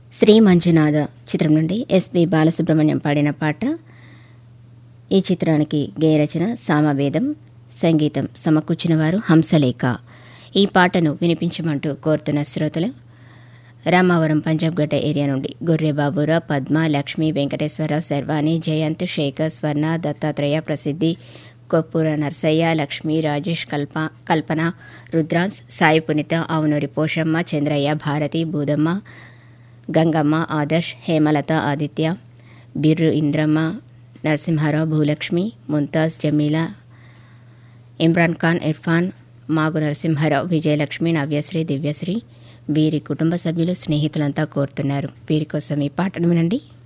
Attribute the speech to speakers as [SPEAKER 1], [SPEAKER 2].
[SPEAKER 1] శ్రీ మంజునాథ చిత్రం నుండి ఎస్పి బాలసుబ్రహ్మణ్యం పాడిన పాట ఈ చిత్రానికి గేయరచన సామవేదం సంగీతం సమకూర్చిన వారు హంసలేఖ ఈ పాటను వినిపించమంటూ కోరుతున్న శ్రోతలు రామావరం పంజాబ్ గడ్డ ఏరియా నుండి గొర్రె బాబురావు పద్మ లక్ష్మి వెంకటేశ్వరరావు శర్వాణి జయంత్ శేఖర్ స్వర్ణ దత్తాత్రేయ ప్రసిద్ధి కొప్పూర నర్సయ్య లక్ష్మి రాజేష్ కల్ప కల్పన రుద్రాన్స్ సాయి పునిత అవునూరి పోషమ్మ చంద్రయ్య భారతి బూదమ్మ గంగమ్మ ఆదర్శ్ హేమలత ఆదిత్య బిర్రు ఇంద్రమ్మ నరసింహారావు భూలక్ష్మి ముంతాజ్ జమీలా ఇమ్రాన్ ఖాన్ ఇర్ఫాన్ మాగు నరసింహారావు విజయలక్ష్మి నవ్యశ్రీ దివ్యశ్రీ వీరి కుటుంబ సభ్యులు స్నేహితులంతా కోరుతున్నారు వీరి కోసం ఈ పాటను వినండి